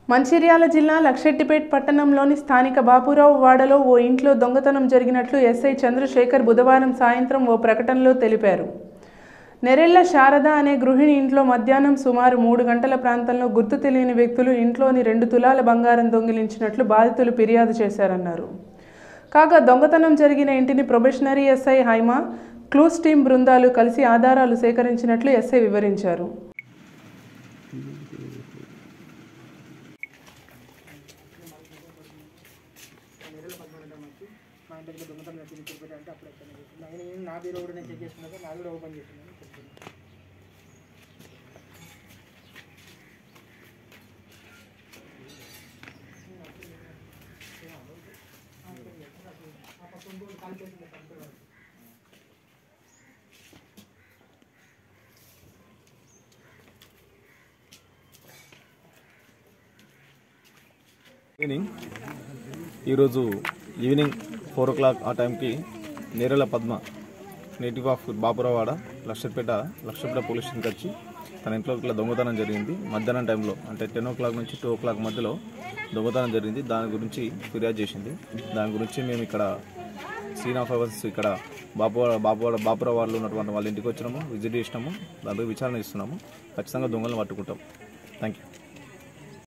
మంచిర్యాల జిల్లా లక్షెట్టిపేట్ పట్టణంలోని స్థానిక బాపురావు వాడలో ఓ ఇంట్లో దొంగతనం జరిగినట్లు ఎస్ఐ చంద్రశేఖర్ బుధవారం సాయంత్రం ఓ ప్రకటనలో తెలిపారు నెరెళ్ల శారద అనే గృహిణి ఇంట్లో మధ్యాహ్నం సుమారు మూడు గంటల ప్రాంతంలో గుర్తు తెలియని వ్యక్తులు ఇంట్లోని రెండు తులాల బంగారం దొంగిలించినట్లు బాధితులు ఫిర్యాదు చేశారన్నారు కాగా దొంగతనం జరిగిన ఇంటిని probationary SI Haima clues team బృందాలు కలిసి ఆధారాలు సేకరించినట్లు ఎస్ఐ వివరించారు మా ఇంటి దగ్గర దొంగతనం వచ్చింది తిరుపతి అంటే అప్పుడు ఎక్కడ చేసింది ఆయన నేను నా బీరో కూడా నేను చెక్ చేసుకున్నాక నాది కూడా ఓపెన్ చేసింది చెప్పింది ఈవినింగ్ ఈరోజు ఈవినింగ్ ఫోర్ ఓ క్లాక్ ఆ టైంకి Nerela Padma native of Bapuravada Lakshapet Lakshapet police స్టేషన్కి వచ్చి తన ఇంట్లో ఇట్లా దొంగతనం జరిగింది మధ్యాహ్నం టైంలో అంటే టెన్ ఓ క్లాక్ నుంచి టూ ఓ క్లాక్ మధ్యలో దొంగతనం జరిగింది దాని గురించి ఫిర్యాదు చేసింది దాని గురించి మేము ఇక్కడ సీన్ ఆఫ్ అవర్స్ ఇక్కడ బాపువాడ బాపువాడ బాపురవాడలో ఉన్నటువంటి వాళ్ళ ఇంటికి వచ్చినాము విజిట్ చేసినాము దాని గురించి విచారణ ఇస్తున్నాము ఖచ్చితంగా దొంగలను పట్టుకుంటాం థ్యాంక్ యూ